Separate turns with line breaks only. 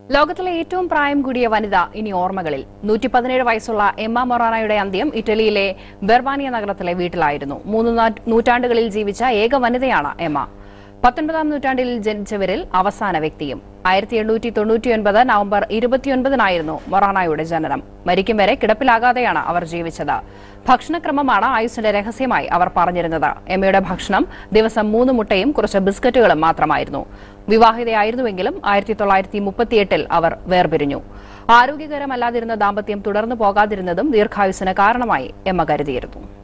ലോകത്തിലെ ഏറ്റവും പ്രായം കൂടിയ വനിത ഇനി ഓർമ്മകളിൽ നൂറ്റി പതിനേഴ് വയസ്സുള്ള എമ്മ മൊറാനയുടെ അന്ത്യം ഇറ്റലിയിലെ ബെർവാനിയ നഗരത്തിലെ വീട്ടിലായിരുന്നു മൂന്ന് നാ- നൂറ്റാണ്ടുകളിൽ ജീവിച്ച ഏക വനിതയാണ് എമ്മ പത്തൊൻപതാം നൂറ്റാണ്ടിൽ ജനിച്ചവരിൽ അവസാന വ്യക്തിയും ആയിരത്തി എണ്ണൂറ്റി തൊണ്ണൂറ്റിയൊൻപത് നവംബർ ഇരുപത്തിയൊൻപതിനായിരുന്നു മൊറാനയുടെ ജനനം മരിക്കും വരെ കിടപ്പിലാകാതെയാണ് അവർ ജീവിച്ചത് ഭക്ഷണക്രമമാണ് ആയുസിന്റെ രഹസ്യമായി അവർ പറഞ്ഞിരുന്നത് എമ്മയുടെ ഭക്ഷണം ദിവസം മൂന്ന് മുട്ടയും കുറച്ച് ബിസ്ക്കറ്റുകളും മാത്രമായിരുന്നു വിവാഹിതയായിരുന്നുവെങ്കിലും ആയിരത്തി തൊള്ളായിരത്തി മുപ്പത്തിയെട്ടിൽ അവർ വേർപിരിഞ്ഞു ആരോഗ്യകരമല്ലാതിരുന്ന ദാമ്പത്യം തുടർന്നു പോകാതിരുന്നതും ദീർഘായുസിന് കാരണമായി എമ്മ കരുതിയിരുന്നു